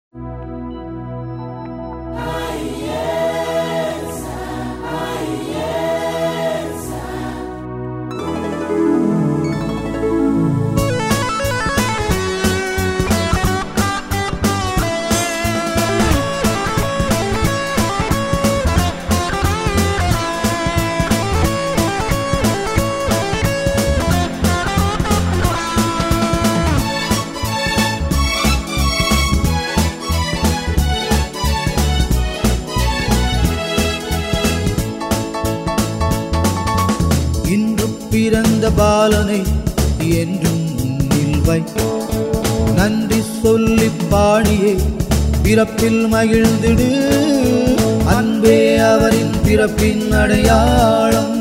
இன்று பிறந்த பாலனை என்றும் முன்னில் வை நன்றி சொல்லி பாடியே பிறப்பில் மகிழ்ந்திடு அன்பே அவரின் பிறப்பின் அடையாளம்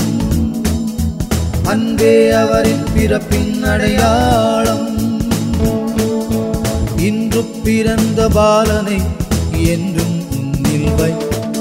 அன்பே அவரின் பிறப்பின் அடையாளம் இன்று பிறந்த பாலனை என்றும் முன்னில் வை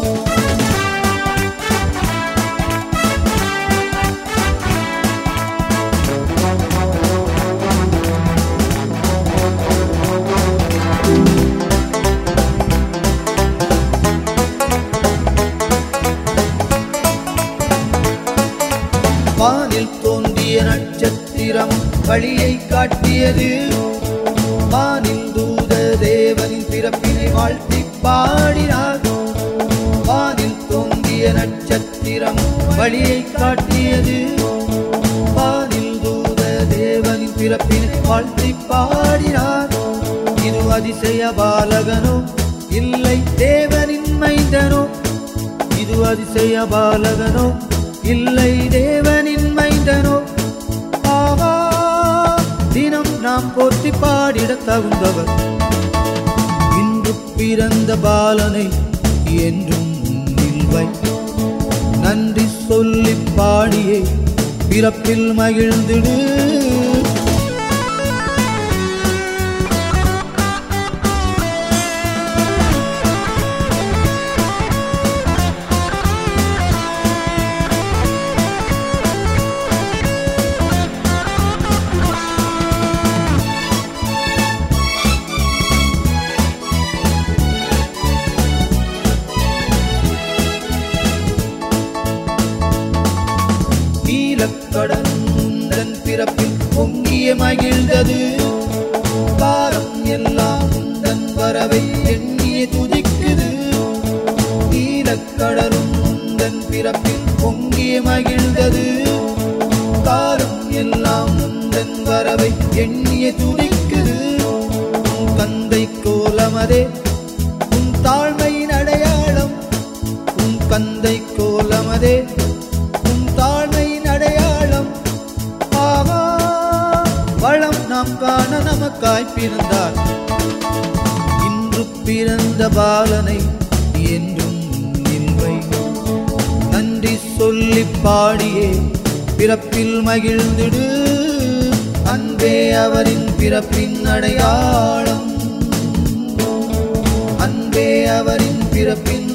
வானில் தோன்றிய நட்சத்திரம் வழியை காட்டியது வானில் தூத தேவனின் பிறப்பினை வாழ்த்தி பாடினார் வானில் தோன்றிய நட்சத்திரம் வழியை காட்டியது வானில் தூத தேவனின் பிறப்பினை வாழ்த்தி பாடினார் இது அதிசய பாலகனோ இல்லை தேவனின் மைந்தனோ இது அதிசய பாலகனோ இல்லை தேவனின் மைந்தனோ ஆவா தினம் நாம் போற்றி பாடிட தகுந்தவர் இன்று பிறந்த பாலனை என்றும் முன்னில் வை நன்றி சொல்லி பாடியே பிறப்பில் மகிழ்ந்திடு நீலக்கடன் உந்தன் பிறப்பில் பொங்கிய மகிழ்ந்தது காலம் எல்லாம் உந்தன் வரவை எண்ணிய துதிக்குது நீலக்கடலும் உந்தன் பிறப்பில் பொங்கிய மகிழ்ந்தது காலம் எல்லாம் உந்தன் வரவை எண்ணிய துதிக்குது உன் தந்தை கோலமதே உன் தாழ்மையின் அடையாளம் உன் தந்தை கோலமதே உன் தாழ்மையின் அடையாளம் ஆவா வளம் நாம் காண நமக்காய் பிறந்தார் இன்று பிறந்த பாலனை என்றும் நின்வை நன்றி சொல்லி பாடியே பிறப்பில் மகிழ்ந்திடு அன்பே அவரின் பிறப்பின் அடையாளம் அன்பே அவரின் பிறப்பின்